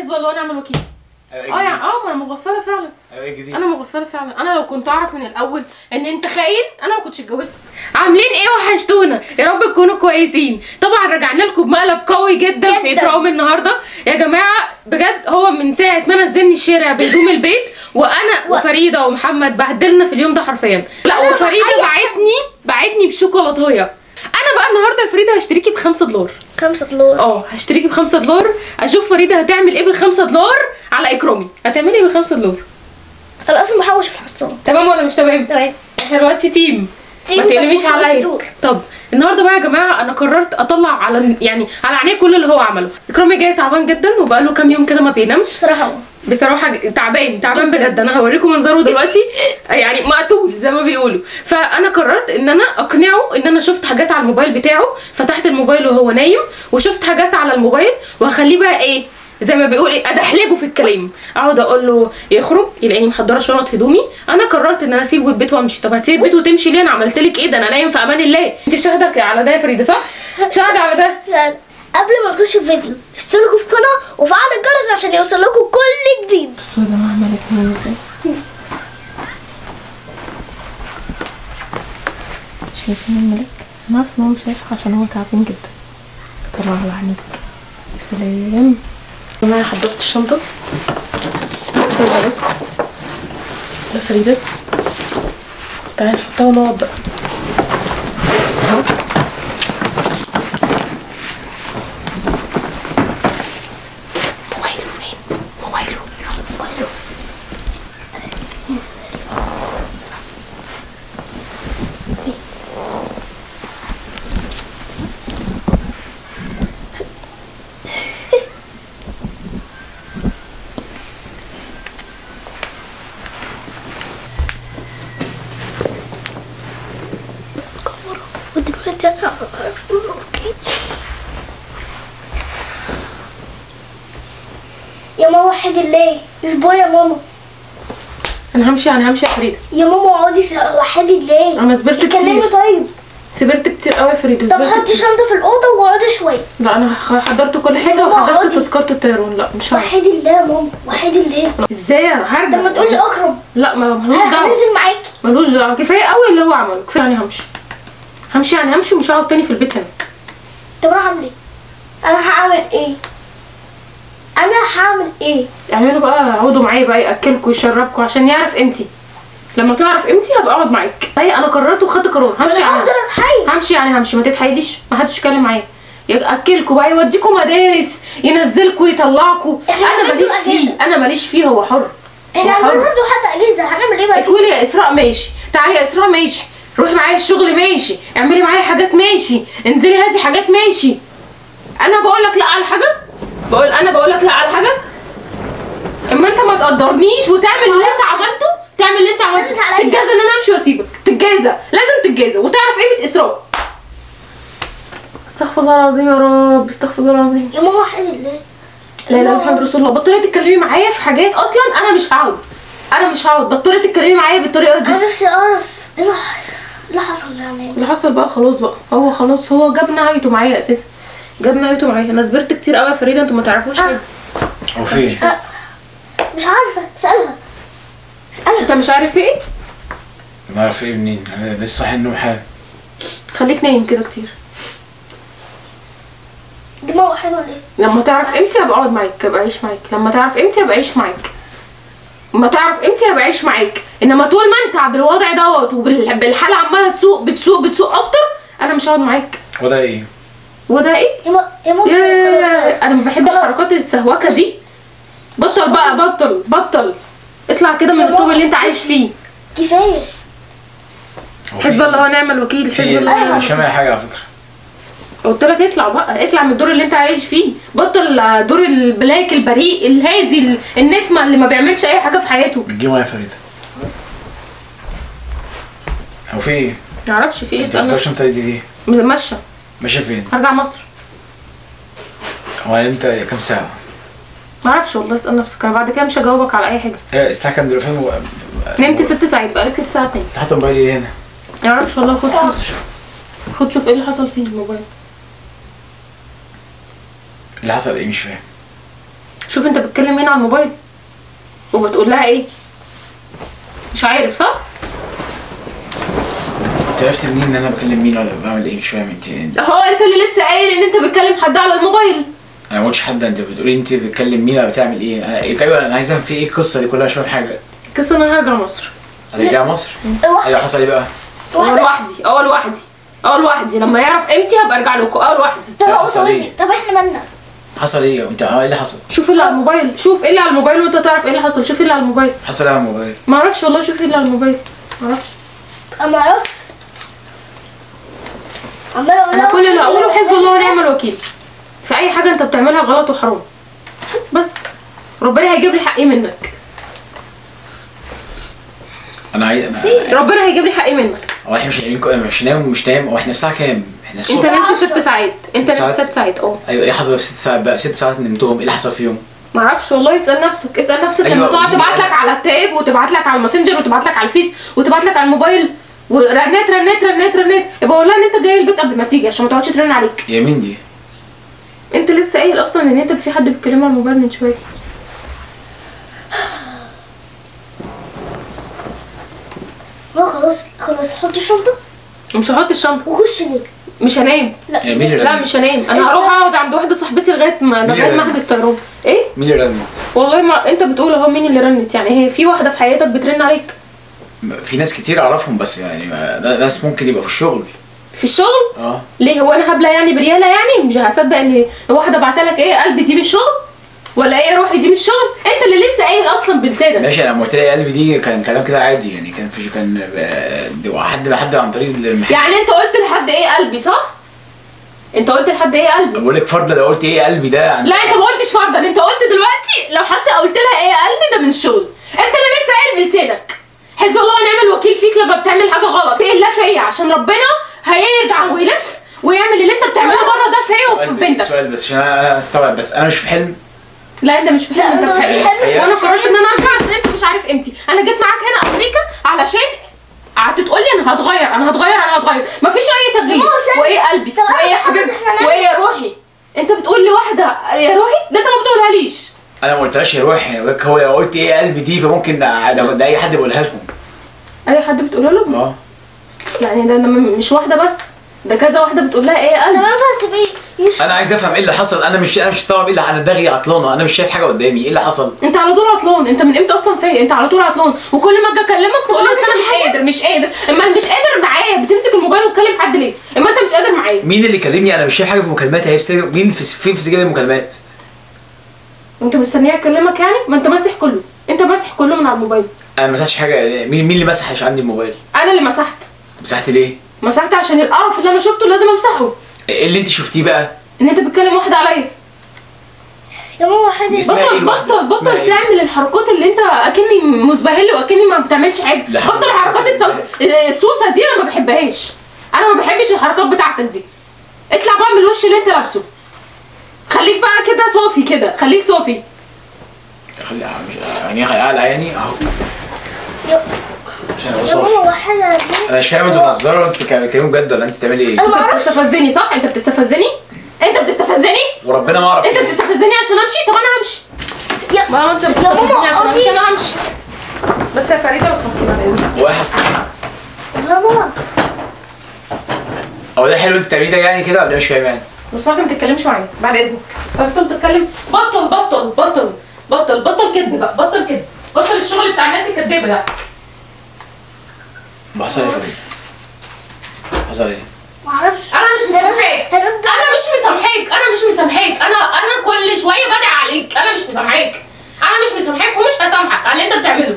حسب الله ونعم الوكيل ايوه اه ايه يعني جديد اه ما انا مغفله فعلا ايوه ايه جديد انا مغفله فعلا انا لو كنت اعرف من الاول ان انت خاين انا ما كنتش اتجوزت عاملين ايه وحشتونا يا رب تكونوا كويسين طبعا رجعنا لكم بمقلب قوي جدا, في جداً. اكرام النهارده يا جماعه بجد هو من ساعه ما نزلني الشارع بهدوم البيت وانا وفريده ومحمد بهدلنا في اليوم ده حرفيا لا وفريده بعتني بعتني بشوكولاتايه انا بقى النهارده يا فريده هشتريكي بخمسة دولار خمسة دولار اه هشتريكي بخمسة دولار اشوف فريده هتعمل ايه بالخمسة دولار على اكرامي هتعملي ايه بالخمسة دولار انا اصلا بحوش في الحصان تمام ولا مش تمام تمام احنا دلوقتي تيم تيم ما تقلبيش مفهوش عليا دستور. طب النهارده بقى يا جماعه انا قررت اطلع على يعني على عينيه كل اللي هو عمله اكرامي جاي تعبان جدا وبقاله كام يوم كده ما بينامش بصراحة هو. بصراحه ج- تعبان تعبان بجد انا هوريكم منظره دلوقتي يعني مقتول زي ما بيقولوا فانا قررت ان انا اقنعه ان انا شفت حاجات على الموبايل بتاعه فتحت الموبايل وهو نايم وشفت حاجات على الموبايل وهخليه بقى ايه زي ما بيقول ايه ادحلجه في الكلام اقعد اقول له يخرج يلاقيني محضره شنط هدومي انا قررت ان انا اسيب البيت وامشي طب هتسيب البيت وتمشي ليه انا عملت لك ايه ده انا نايم في امان الله انت شاهده على ده يا فريده صح شاهده على ده لا، قبل ما تخشوا الفيديو اشتركوا في القناة وفعلوا الجرس عشان يوصل لكم كل جديد بصوا يا جماعه مالك نايم ازاي شايفين الملك انا عارفه ان هو مش هيصحى عشان هو تعبان جدا طلع على عينيك يا سلام يا جماعه حضرت الشنطه يلا بس يا فريده تعالي نحطها ونقعد بقى اهو موبايله فين موبايله موبايله ودلوقتي انا عارف اوكي يا ماما وحدي الله اصبري يا ماما انا همشي يعني همشي يا فريده يا ماما اقعدي س- وحدي الله انا صبرت اتكلمي كتير طيب سبرت كتير قوي يا فريده طب صبرت حطي كتير. شنطة في الأوضة واقعدي شوية لا انا خ- حضرت كل حاجه ماما وحجزت اقعدي. تذكره الطيران لا مش هعرف وحدي الله يا ماما وحدي الله ازاي هرجع طب ما تقولي أكرم لا ما ملوش دعوه هنزل معاكي ملوش دعوه كفايه قوي اللي هو عمله كفايه يعني همشي همشي يعني همشي ومش هقعد تاني في البيت هنا طب أنا هعمل إيه؟ أنا هعمل إيه؟ أنا هعمل إيه؟ اعملوا بقى اقعدوا معايا بقى ياكلكوا ويشربكوا عشان يعرف قيمتي لما تعرف قيمتي هبقى اقعد معاك هي انا قررت وخدت قرار همشي أنا يعني هفضل أتحايل همشي يعني همشي ما تتحايليش ما حدش يتكلم معايا ياكلكوا بقى يوديكوا مدارس ينزلكوا يطلعكوا إحنا انا هندوا ماليش فيه أجازة. انا ماليش فيه هو حر هو إحنا حر. هننزل حد أجازة هنعمل إيه بقى؟ تقولي يا اسراء ماشي تعالي يا اسراء ماشي روحي معايا الشغل ماشي اعملي معايا حاجات ماشي انزلي هاتي حاجات ماشي انا بقول لك لا على حاجه بقول انا بقول لك لا على حاجه اما انت ما تقدرنيش وتعمل اللي انت عملته تعمل اللي انت عملته انت عليا. تتجازى ان انا امشي واسيبك تتجازى لازم تتجازى وتعرف قيمه اسراء استغفر الله العظيم يا رب استغفر الله العظيم يا ماما وحدي الله لا لا محمد رسول الله بطلي تتكلمي معايا في حاجات اصلا انا مش هقعد انا مش هقعد بطلي تتكلمي معايا بالطريقه دي أنا نفسي أعرف إيه اللي ح- إيه اللي حصل يعني اللي حصل بقى خلاص بقى هو خلاص هو جاب نهايته معايا اساسا جاب نهايته معايا انا صبرت كتير قوي يا فريده انتوا ما تعرفوش حاجه هو فين؟ مش عارفة اسألها اسألها انت مش عارف في ايه نعرف ايه منين؟ انا لسه صاحي النوم حالا خليك نايم كده كتير دي ماما وحدي ولا إيه؟ لما تعرف قيمتي ابقى اقعد معاك ابقى اعيش معاك لما تعرف قيمتي ابقى اعيش معاك لما تعرف قيمتي ابقى اعيش معاك انما طول ما انت بالوضع دوت وبالحاله عماله تسوق بتسوق بتسوق اكتر انا مش هقعد معاك وده ايه؟ وده ايه يا ماما يا ماما يا خلاص، خلاص. انا ما بحبش خلاص. حركات السهوكه دي بطل بقى بطل بطل اطلع كده من يا الطوب ماما، اللي انت عايش فيه كفايه هو في حسب الله ونعم الوكيل في حسب ايه؟ الله مش ونعم مش فاهم اي حاجه على فكره قلت لك اطلع بقى اطلع من الدور اللي انت عايش فيه بطل دور البلاك البريء الهادي ال- النسمه اللي ما بيعملش اي حاجه في حياته بتجيب معايا فريده هو في ايه؟ ما اعرفش في ايه انت اسالنا ما انت دي ليه؟ ماشيه ماشيه فين؟ هرجع مصر هو انت كام ساعه؟ ما اعرفش والله اسال نفسك انا بعد كده مش هجاوبك على اي حاجه ايه الساعه كام دلوقتي؟ و... نمت ست ساعات بقالك ست ساعات تاني انت حاطط موبايلي هنا ما اعرفش والله خد شوف خد شوف ايه اللي حصل فيه الموبايل اللي حصل ايه مش فاهم شوف انت بتكلم مين على الموبايل وبتقول لها ايه مش عارف صح انت عرفت منين ان انا بكلم مين ولا بعمل ايه مش فاهم انت انت هو انت اللي لسه قايل ان انت بتكلم حد على الموبايل انا ما قلتش حد انت بتقولي انت بتكلم مين ولا بتعمل ايه انا إيه ايوه انا عايز افهم في ايه القصه دي كلها مش فاهم حاجه قصة ان انا هرجع مصر هترجع مصر واحدة ايوه حصل ايه بقى اه لوحدي اه لوحدي اه لوحدي لما يعرف قيمتي هبقى ارجع لكم اه لوحدي طب لا، أقول حصل إيه؟ ثواني. طب احنا مالنا حصل ايه انت اه ايه اللي حصل شوف ايه اللي على الموبايل شوف ايه اللي على الموبايل وانت تعرف ايه اللي حصل شوف ايه اللي على الموبايل حصل ايه على الموبايل ما اعرفش والله شوف ايه اللي على الموبايل ما اعرفش انا ما اعرفش عمالة اقول انا لها كل اللي هقوله حسب الله ونعم الوكيل في اي حاجه انت بتعملها غلط وحرام بس ربنا هيجيب لي حقي منك انا عايز انا ربنا هيجيب لي حقي منك هو احنا مش نايمين مش نايم ومش نايم هو احنا الساعه كام احنا انت الصبح نمت عشرة. ست ساعات انت ست نمت ساعات؟ ست ساعات اه ايوه ايه حصل في ست ساعات بقى ست ساعات نمتهم ايه اللي حصل فيهم ما اعرفش والله اسال نفسك اسال نفسك أيوة، لما تقعد قولي تبعت لي. لك على التاب وتبعت لك على الماسنجر وتبعت لك على الفيس وتبعت لك على الموبايل ورنات رنات رنات رنات يبقى قول لها ان انت جاي البيت قبل ما تيجي عشان ما تقعدش ترن عليك يا مين دي انت لسه قايل اصلا ان انت في حد بيتكلم على الموبايل من شويه ما خلاص خلاص حط الشنطة مش هحط الشنطه وخش نام مش هنام يا مين اللي لا رنت؟ مش هنام انا إزاي؟ هروح اقعد عند واحده صاحبتي لغايه ما مين لغايه اللي ما رن؟ احجز طيران ايه مين اللي رنت والله ما انت بتقول اهو مين اللي رنت يعني هي في واحده في حياتك بترن عليك في ناس كتير اعرفهم بس يعني ما- ده- ناس ممكن يبقى في الشغل في الشغل اه ليه هو انا هبله يعني برياله يعني مش هصدق ان واحده بعتلك ايه قلبي دي من الشغل ولا ايه روحي دي من الشغل انت اللي لسه قايل اصلا بلسانك ماشي انا لما قلت لها قلبي دي كان كلام كده عادي يعني كان في كان آه، ده حد حد عن طريق المحل يعني انت قلت لحد ايه قلبي صح انت قلت لحد ايه قلبي بقول لك فرضا لو قلت ايه قلبي ده يعني لا انت ما قلتش فرضا انت قلت دلوقتي لو حتى قلت لها ايه قلبي ده من الشغل انت اللي لسه قايل بلسانك حسب الله ونعم الوكيل فيك لما بتعمل حاجه غلط تقل فيا عشان ربنا هيرجع ويلف ويعمل اللي انت بتعمله بره ده فيا وفي سؤال بنتك سؤال بس عشان انا أنا استوعب بس انا مش في حلم لا انت مش في حلم انت لا، في مش في حقيقة حلم. وانا قررت ان انا ارجع عشان انت مش عارف قيمتي انا جيت معاك هنا امريكا علشان قعدت تقول لي انا هتغير انا هتغير انا هتغير مفيش اي تغيير ماما، استنى. وايه قلبي طب أنا وايه حضرتك حبيبتي إحنا نعمل- وايه يا روحي انت بتقول لي واحده يا روحي ده انت ما بتقولهاليش انا ما قلتلهاش يا روحي بقولك هو لو قلت ايه قلبي دي فممكن ده, ده, ده اي حد بيقولها لهم اي حد بتقولها له اه يعني ده ده م- مش واحده بس ده كذا واحده بتقول لها ايه طب قلبي ينفع اسيبيه يشرب انا عايز افهم ايه اللي حصل انا مش انا مش مستوعب ايه اللي انا دماغي عطلانه انا مش شايف حاجه قدامي ايه اللي حصل انت على طول عطلان انت من امتى اصلا فيا انت على طول عطلان وكل ما اجي اكلمك تقول لي طب أصل انا مش قادر مش قادر اما مش قادر معايا بتمسك الموبايل وتكلم حد ليه اما انت مش قادر معايا مين اللي كلمني انا مش شايف حاجه في المكالمات هي في سجل- مين في فين في سجل المكالمات انت مستنيه اكلمك يعني ما انت ماسح كله انت ماسح كله من على الموبايل انا ما مسحتش حاجه مين مين اللي مسحش عندي الموبايل انا اللي مسحت مسحت ليه مسحت عشان القرف اللي انا شفته لازم امسحه ايه اللي انت شفتيه بقى ان انت بتكلم واحده عليا يا ماما حد اسمها بطل ايه الواحدة؟ بطل اسمها بطل ايه؟ تعمل الحركات اللي انت اكني مزبهل واكني ما بتعملش حاجه لا. بطل الحركات السو- السوسه دي انا ما بحبهاش انا ما بحبش الحركات بتاعتك دي اطلع بقى من الوش اللي انت لابسه خليك بقى كده صافي كده خليك صافي خلي يعني اعلى يعني اهو يا عشان ابقى يا صافي ماما وحدة دي انا مش فاهم انتوا بتهزروا ولا انتوا بتتكلموا بجد ولا انت بتعملي ايه انا ما انت اعرفش بتستفزني صح انت بتستفزني انت بتستفزني وربنا ما اعرف انت ايه. بتستفزني عشان امشي طب انا همشي يا ما انت يا بتستفزني ماما عشان امشي قولي. انا همشي بس يا فريده لو سمحتي بعد اذنك هو ايه حصل يا ماما هو ده حلو انت بتعمليه ده يعني كده ولا مش فاهم يعني لو سمحت ما تتكلمش معايا بعد اذنك بطل تتكلم بطل بطل بطل بطل بطل كذب بقى بطل كذب بطل الشغل بتاع الناس الكدابه ده ما حصل ايه يا فريد حصل ايه ما اعرفش انا مش مسامحاك هنفضل انا مش مسامحاك انا مش مسامحاك انا انا كل شويه بدعي عليك انا مش مسامحاك انا مش مسامحاك ومش هسامحك على اللي انت بتعمله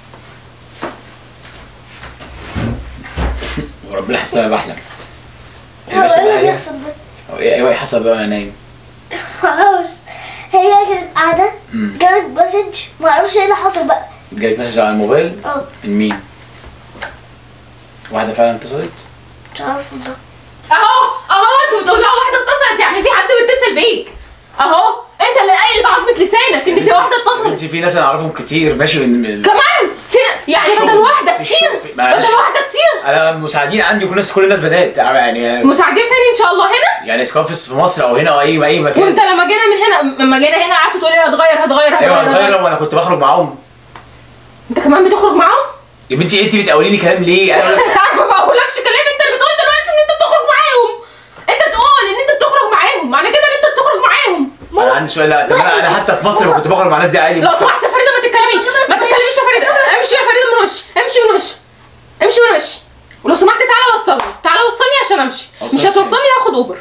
وربنا حاسس ان انا بحلم ايه هو بس ايه اللي بقى ايه بيحصل ده؟ هو ايه ايه حصل بقى وانا نايم ما اعرفش هي كانت قاعدة مم. جالت مسج ما اعرفش ايه اللي حصل بقى جالك مسج على الموبايل اه من مين واحده فعلا اتصلت مش عارفة بقى اهو اهو انت بتقول لها واحده اتصلت يعني في حد بيتصل بيك اهو انت اللي قايل بعضمه لسانك ان في واحده انت اتصلت في ناس انا اعرفهم كتير ماشي من من- كمان في يعني الشغل. بدل واحده الشغل. كتير معلش. بدل واحده كتير انا مساعدين عندي كل الناس كل الناس بنات يعني مساعدين فين ان شاء الله هنا يعني سكافس في مصر او هنا او اي اي مكان وانت لما جينا من هنا لما جينا هنا قعدت تقول لي هتغير هتغير ايوه هتغير, هتغير وانا كنت بخرج معاهم انت كمان بتخرج معاهم؟ يا بنتي انت بتقولي لي كلام ليه؟ انا انا ما بقولكش كلام انت اللي بتقول دلوقتي ان انت بتخرج معاهم انت تقول ان انت بتخرج معاهم معنى كده ان انت بتخرج معاهم انا عندي سؤال لا طب انا أنا حتى في مصر كنت بخرج مع الناس دي عادي لو سمحت يا فريده ما تتكلميش ما تتكلميش يا فريده امشي يا فريده من وش امشي من وش امشي من وش ولو سمحت تعالى وصلني تعالى وصلني عشان امشي أوصلك مش فين؟ هتوصلني هاخد اوبر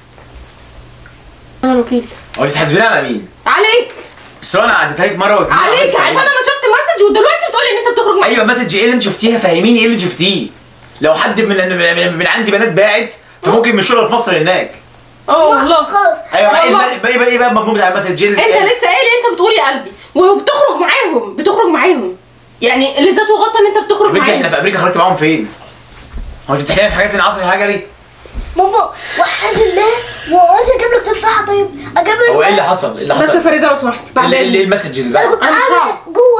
انا الوكيل هو انت بتحاسبيني على مين؟ عليك بس هو انا عديتها لك مره واتنين عليك وعملت عشان انا شفت مسج ودلوقتي بتقولي ان انت بتخرج معايا ايوه مسج ايه اللي انت شفتيها فهميني ايه اللي شفتيه لو حد من من, من عندي بنات باعت فممكن من شغل في مصر هناك اه والله خلاص ايوه بقى ايه والله. بقى ايه بقى ايه بقى المضمون بتاع المسج ايه اللي انت اتقال؟ لسه قايل انت بتقول يا قلبي وبتخرج معاهم بتخرج معاهم يعني اللي ذاته غطى ان انت يا بتخرج بنتي احنا معاهم في امريكا خرجت معاهم فين؟ هو انت بتحلمي بحاجات من العصر الحجري؟ ماما وحد الله وانت اجيب لك تفاحه طيب اجيب لك هو ايه اللي حصل؟ ايه اللي بس يا حصل؟ فريده لو سمحتي بعد ايه اللي- ايه اذنك المسج اللي انا بقى؟ كنت أنا مش قاعده هقعد. جوه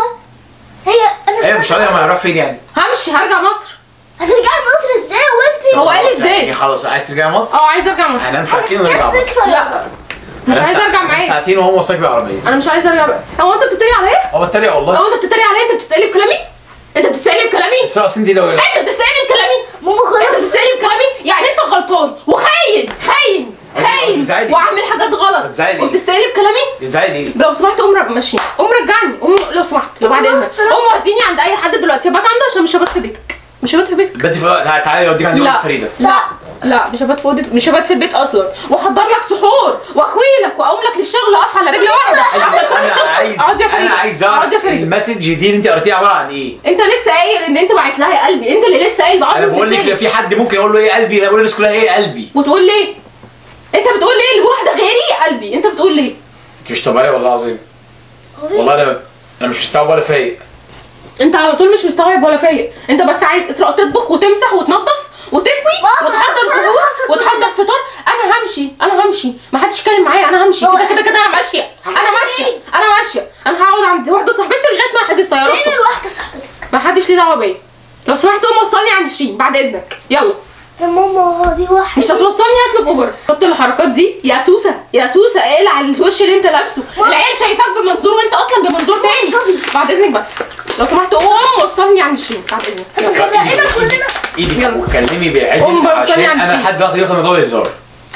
هي انا ايوه مش سمعت- هقدر ما يعرف فين يعني همشي هرجع مصر هترجعي مصر ازاي وانت هو قال لي خلاص يعني ازاي خلاص عايز ترجعي مصر؟ اه عايز ارجع مصر هنام ساعتين ونرجع مفيش مصر طياره مش هنام عايز ساعة- ارجع هنام معاك ساعتين وهو وصلك بالعربيه انا مش عايز ارجع بقى هو انت بتتريق عليا هو بتريق والله هو انت بتتريق عليا انت بتستقلي بكلامي انت بتستقلي بكلامي بس اصل انت لو انت بتستقلي بكلامي ماما انت خلاص بتستقلي بكلامي يعني انت غلطان وخاين خاين خاين بتزعلي. وعامل حاجات غلط بتزعلي. وبتستقلي بكلامي ازاي ليه؟ لو سمحت قوم رج- ماشي قوم رجعني قوم لو سمحت لو بعد اذنك خلاص، تمام. قوم وديني عند اي حد دلوقتي هبات عنده عشان مش هبات في بيتك مش هبات في بيتك بنتي في تعالى تعالى اوديك عند لا أخت فريده لا لا مش هبات في اوضه مش هبات في البيت اصلا واحضر لك سحور واكوي لك واقوم لك للشغل اقف على رجل واحده عشان تروح انا الشغل عايز اقعد يا فريد انا عايز اقعد اعرف يا فريد المسج دي اللي انت قريتيها عباره عن ايه؟ انت لسه قايل ان انت بعت لها يا قلبي انت اللي لسه قايل بعت انا بقول لك لو في حد ممكن اقول له ايه قلبي انا بقول للناس كلها ايه قلبي وتقول ليه انت بتقول ليه لواحده غيري يا قلبي انت بتقول ليه انت مش طبيعيه والله العظيم والله انا انا مش مستوعب ولا فايق انت على طول مش مستوعب ولا فايق انت بس عايز اسرع تطبخ وتمسح وتنظف وتكوي ماما، وتحضر بس أنا سحور حاسة وتحضر فطار انا همشي انا همشي ما حدش يتكلم معايا انا همشي هو كده كده كده انا ماشيه انا هتمشي ماشيه فين؟ انا ماشيه انا هقعد عند واحده صاحبتي لغايه ما احجز طياره فين الواحده صاحبتك ما حدش ليه دعوه بيا لو سمحت قوم وصلني عند شيرين بعد اذنك يلا يا ماما هو دي واحده مش هتوصلني هطلب اوبر حط الحركات دي يا سوسه يا سوسه اقلع الوش اللي انت لابسه العيال شايفاك بمنظور وانت اصلا بمنظور تاني بعد اذنك بس لو سمحت قوم وصلني عند شيرين بعد اذنك يلا. طب يا ايمن كلنا ايدك يلا. وكلمي قوم بعدل بقى عشان استني عند انا شيء. لحد دلوقتي واخد الموضوع هزار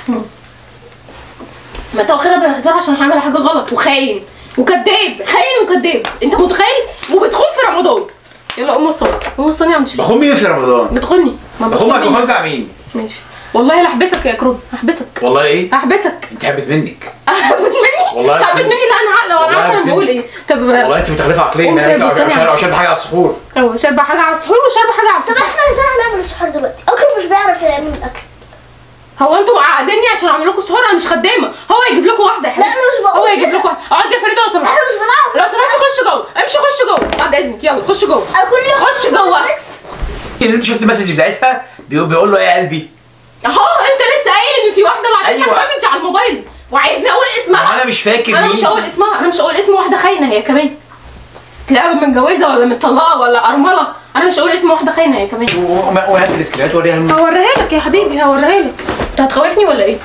ما انت واخدها بهزار عشان هعمل حاجه غلط وخاين وكذاب خاين وكذاب انت متخيل وبتخون في رمضان يلا قوم وصلني قوم وصلني عند شيرين بخون مين في رمضان؟ بتخوني ما بخون بتخوني. بخون بتاع مين؟ ماشي والله لا احبسك يا كروب هحبسك والله ايه؟ هحبسك انت هبت منك هبت مني والله هبت هبت مني لا انا عاقله وانا والله عارفه انا هبت بقول مني. ايه طب والله انت متخلفه عقليا قوم انا كده بصلي على عشان عشان حاجه على السحور هو شاربه حاجه على السحور وشاربه حاجه على طب الفطار احنا ازاي هنعمل السحور دلوقتي اكل مش بيعرف يعمل الاكل هو انتوا معقديني عشان اعمل لكم سحور انا مش خدامه هو يجيب لكم واحده يا حبيبتي لا، أنا مش بقول هو يجيب كده. لكم واحده اقعد يا فريده لو سمحت احنا مش بنعرف لو سمحت خش جوه امشي خش جوه بعد اذنك يلا خش جوه اكل لي خش جوه اللي انت شفت المسج بتاعتها بيقول بيقول له ايه يا قلبي؟ اهو انت لسه قايل ان في واحده بعتت لك أيوة. مسج على الموبايل وعايزني اقول ما هو اسمها انا مش فاكر انا مين مش هقول اسمها انا مش هقول اسم واحده خاينه هي كمان تلاقيها متجوزه ولا مطلقه ولا ارمله انا مش هقول اسم واحده خاينه هي كمان وهات السكرينات وريها لهم هوريها لك يا حبيبي هوريها لك انت هتخوفني ولا ايه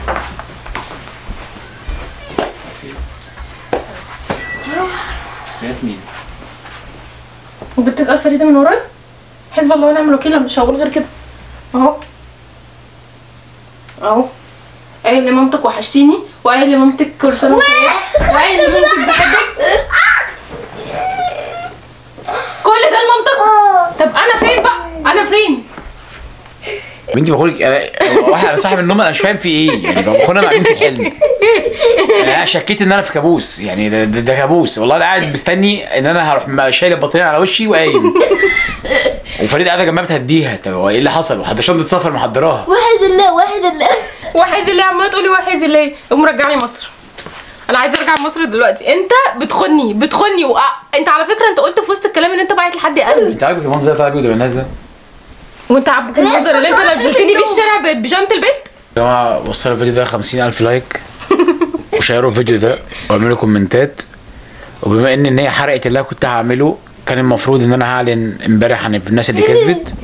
سكرينات مين؟ وبتسال فريده من ورايا حسب الله ونعم الوكيل أنا مش هقول غير كده اهو اهو قايل لمامتك وحشتيني وقايل لمامتك كل سنه وانت طيبة، وقايل لمامتك بحبك كل ده لمامتك اه طب انا فين بقى انا فين بنتي بقول لك انا واحد انا صاحب النوم انا مش فاهم في ايه يعني بكون مع مين في الحلم يعني انا شكيت ان انا في كابوس يعني ده, ده, ده كابوس والله انا قاعد مستني ان انا هروح م- شايل البطاريه على وشي وقايم وفريد قاعده جنبها بتهديها طب هو ايه اللي حصل وحد شنطه سفر محضراها واحد الله واحد الله وحيز اللي عماله تقولي وحيز اللي قوم رجعني مصر انا عايزه ارجع مصر دلوقتي انت بتخني بتخني وأ... انت على فكره انت قلت في وسط الكلام ان انت باعت لحد قلبي انت عاجبك المنظر ده طالع بيه قدام الناس ده وانت عاجبك المنظر اللي انت صاحب نزلتني بيه النوم. الشارع ب- بيجامه البيت يا جماعه وصلوا الفيديو ده 50000 لايك وشيروا الفيديو ده واعملوا كومنتات وبما ان ان هي حرقت اللي انا كنت هعمله كان المفروض ان انا هعلن امبارح عن الناس اللي كسبت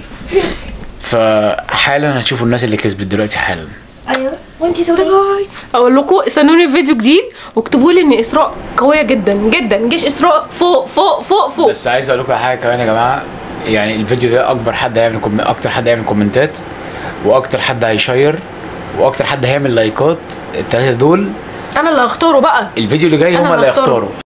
فحالا هتشوفوا الناس اللي كسبت دلوقتي حالا ايوه وانتي تقولي باي اقول لكم استنوني في فيديو جديد واكتبوا لي ان اسراء قويه جدا جدا جيش اسراء فوق فوق فوق فوق بس عايز اقول لكم على حاجه كمان يا جماعه يعني الفيديو ده اكبر حد هيعمل كوم... اكتر حد هيعمل كومنتات واكتر حد هيشير واكتر حد هيعمل لايكات الثلاثه دول انا اللي هختاره بقى الفيديو اللي جاي أنا هم اللي اللي هختاره. هيختاروا